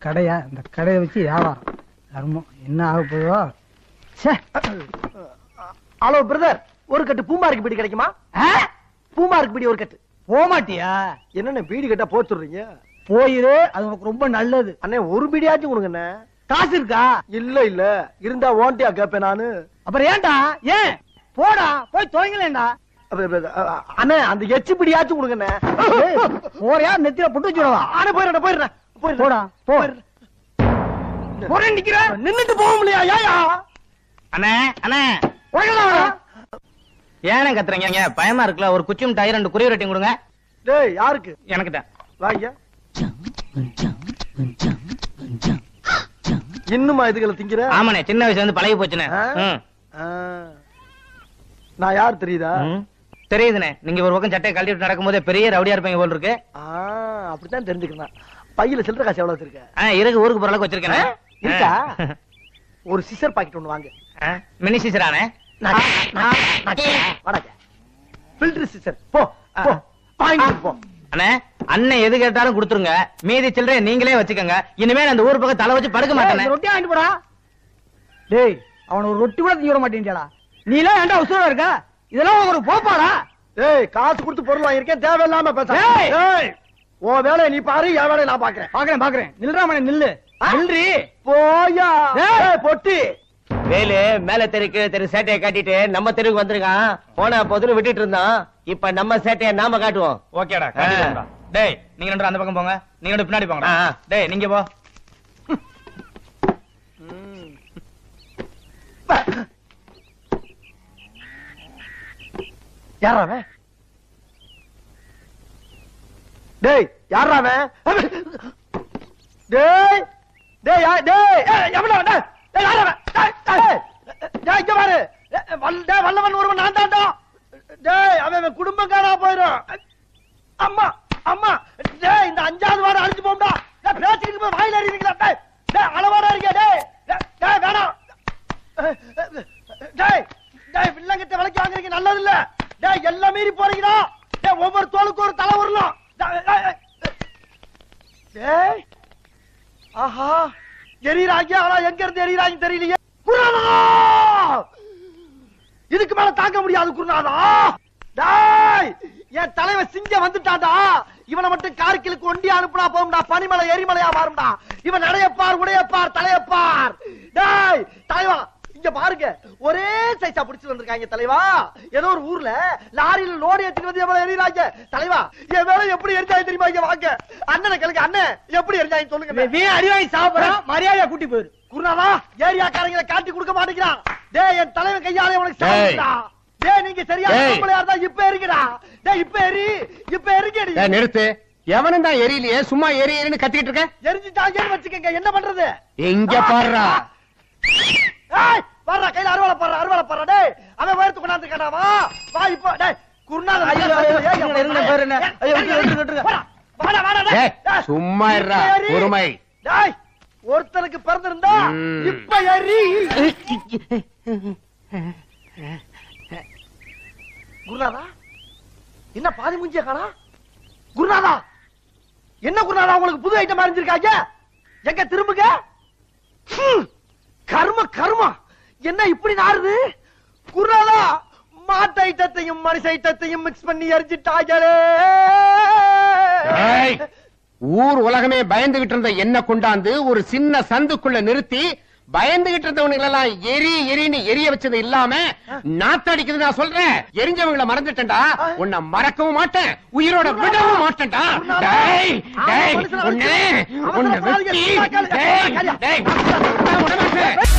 கடையா இந்த கடையை வச்சு வியாபாரம் தர்மம் என்ன ஆக போதோ ச்சே ஹலோ பிரதர் ஒரு கட்டு பூமாருக்கு பீடி கிடைக்குமா ஆ? பூமாருக்கு பீடி ஒரு கட்டு போமாட்டியா என்னண்ணே பீடி கட்டா போச்சுடுறீங்க போயிரு அது உனக்கு ரொம்ப நல்லது அண்ணே ஒரு பீடியாச்சும் கொடுங்கண்ணே காசு இருக்கா இல்ல இல்ல இருந்தா ஓண்டியா கேப்பேன் நானு அப்புறம் ஏன்டா ஏன் போடா போய் துவங்கலேண்டா அப்ப, அப்ப, அ- அண்ணே அந்த எச்சு பிடியாச்சும் கொடுங்கண்ணே போறியா நெத்தியில புட்டு வச்சுடவா அண்ணே போயிடுறேன் போயிடுறேன் போயிடுறேன். போடா போ போயிடுறேன். போறேன் நிக்கிற நின்னுட்டு போக முடியா ஏயா அண்ணே அண்ணே ஏன கத்துறீங்க பயமா இருக்குல்ல ஒரு குச்சி மிட்டாய் ரெண்டு குருவி ரொட்டி கொடுங்க டேய் யாருக்கு எனக்கு தான் வாங்க இன்னுமா இதுகளை திங்கிற ஆமாண்ணே சின்ன வயசுல இருந்து பழகி போச்சுண்ணே ஆ? ம். ஆ. நான் யார் தெரியுதா ம். தெரியுதுண்ணே நீங்க ஒரு பக்கம் சட்டையை கழட்டிட்டு நடக்கும்போதே பெரிய ரவுடியா இருப்பீங்க போல் இருக்கு ஆ, அப்படித்தான் தெரிஞ்சுக்கிறேன் பையில சில்லற காசு எவ்வளவு வச்சிருக்க ஆ, இருக்கு ஊருக்கு போற அளவுக்கு வச்சிருக்கேன் ஆ? இருக்கா? ஒரு சிசர் பாக்கெட் ஒண்ணு வாங்க மினி சீசரானே ஃபில்டர் சிசர் போ போ வாங்கிட்டு போ அண்ணே அண்ணன் எது கேட்டாலும் கொடுத்துருங்க மீதி சில்லறைய நீங்களே வச்சுக்கோங்க இனிமேல் அந்த ஊர் பக்கம் தலை வச்சு படுக்க ஏய், மாட்டேன் இந்த ரொட்டியா வாங்கிட்டு போடா டேய் அவன ஒரு ரொட்டி கூட திங்க மாட்டேன்டா நீ எல்லாம் ஏன்டா உசுரா இருக்க இதெல்லாம் உனக்கு ஒரு போப்பாடா ஏய் காசு கொடுத்து பொருள் வாங்கியிருக்கேன் தேவையில்லாம பேச ஏய்! ஏய் உன் வேலையை நீ பாரு என் வேலையை நான் பாக்குறேன் பாக்குறேன் பாக்குறேன் நில்றாமனே நில்லு ஆ? நில்றி போயா ஏய்! ஏய், பொட்டி வேலு மேல தெருக்கு தெரு சேட்டையை காட்டிட்டு நம்ம தெருவுக்கு வந்திருக்கான் போன பொதுல விட்டுட்டு இருந்தான் இப்ப நம்ம சேட்டையை நாம காட்டுவோம் ஓகேடா காட்டிடுறேன்டா. டேய் நீங்க ரெண்டு அந்த பக்கம் போங்க நீங்க ரெண்டு பின்னாடி போங்க ஆ, ஆ. டேய் நீங்க போ யாரா அவன் டேய் யாரா அவன் டேய் டேய் யா- டேய் ஏய், எவன்டா அவன்? டேய், டேய், யாரா அவன்? டேய், டேய், டேய், இங்க பாரு டேய், வல்- டேய், வல்லவன் ஒருவன் நான் தான்டா டேய் அவன் அவன் குடும்பம் காணா போயிடும் அம்மா அம்மா டேய் இந்த அஞ்சாவது வாரம் அழிஞ்சு போம்டா டேய் பேசிக்கிட்டு போய் வாயில அறிவீங்களா டேய் டேய் அளவாடா இருக்க டேய் டேய், டேய் வேணாம் டேய் டேய் வில்லங்கத்தை விலைக்கு வாங்குறீங்க நல்லது இல்ல டேய் எல்லாம் மீறி போறீங்கடா டேய் ஒவ்வொரு தோலுக்கு ஒரு தலை வரலாம் டேய், டேய், டேய். டேய் ஆஹா எரியறாங்க ஆனா எங்க இருந்து எரியறாங்க தெரியலையே குருநாதா இதுக்கு மேல தாங்க முடியாது குருநாதா டேய் என் தலைவன் சிங்க வந்துட்டான்டா இவனை மட்டும் கார்கிலுக்கு ஒண்டி அனுப்புனா போகும்டா பனிமலை எரிமலையா மாறும்டா இவன் நடையப்பார் உடையப்பார் தலையப்பார் டேய் தலைவா இங்க பாருங்க ஒரே சைஸா பிடிச்சு வந்திருக்காங்க தலைவா ஏதோ ஒரு ஊர்ல லாரியில லோடு ஏத்திட்டு வந்து எவ்வளவு எறிறாங்க தலைவா என் வேலை எப்படி எரிஞ்சாங்க தெரியுமா இங்க வாங்க அண்ணனை கேளுங்க அண்ணன் எப்படி எரிஞ்சாங்க சொல்லுங்க வீ அடிவாங்கி சாப்பிடறான் மரியாதையா கூட்டி போயிரு குருநாதா ஏரியாக்காரங்களை காட்டி கொடுக்க மாட்டேங்கிறான் டேய் என் தலைவன் கையாலே உனக்கு சாப்பிடுடா டேய் நீங்க சரியா டேய். பொம்பளையா இருந்தா இப்ப எரிங்கடா டேய் இப்ப எரி இப்ப எரிங்கடி ஏய், நிறுத்து எவனும் தான் எரியலையே சும்மா எரி எரின்னு கத்திக்கிட்டு இருக்க எரிஞ்சுட்டாங்கன்னு வச்சுக்கங்க என்ன பண்றது எங்க பாடுறா ஏய் வர்றா கையில அருவாளை பாடுற அருவாளை பாடுற டேய் அவன் வேர்த்து கொண்டாந்து கேட்டா வா வா இப்போ டேய் குருநாதன் ஐயோ, ஐயோ, இருங்க, இருங்க, பாருங்க. ஐயோ, விட்டுரு, விட்டுரு, விட்டுருங்க. வாடா வாடா டேய் ஏய், டேய். சும்மா இருடா, இப்ப எரி. பொறுமை. டேய் ஒருத்தனுக்கு பிறந்திருந்தா ம். இப்ப எரி குருநாதா என்ன பாதி மூஞ்சிய காணா குருநாதா என்ன குருநாதா உங்களுக்கு புது ஐட்டம் அறிஞ்சிருக்காங்க எங்க திரும்புங்க ஹம், கர்ம கர்மா என்ன இப்படி நாறுது குருநாதா மாட்டு ஐட்டத்தையும் மனுஷ ஐட்டத்தையும் மிக்ஸ் பண்ணி எரிஞ்சிட்டாங்களே ஏய், ஊர் உலகமே பயந்துகிட்டு இருந்த என்ன கொண்டாந்து ஒரு சின்ன சந்துக்குள்ள நிறுத்தி பயந்துகிட்டு இருந்தவனுங்க எல்லாம் எரி எரின்னு எரிய வச்சது இல்லாம நாத்தடிக்குது நான் சொல்றேன் எரிஞ்சவங்களை மறந்துட்டேன்டா உன்னை மறக்கவும் மாட்டேன் உயிரோட விடவும் மாட்டேன்டா டேய் டேய் உன்னை உன்னை வெட்டி டேய் டேய் நான் விட மாட்டேன்.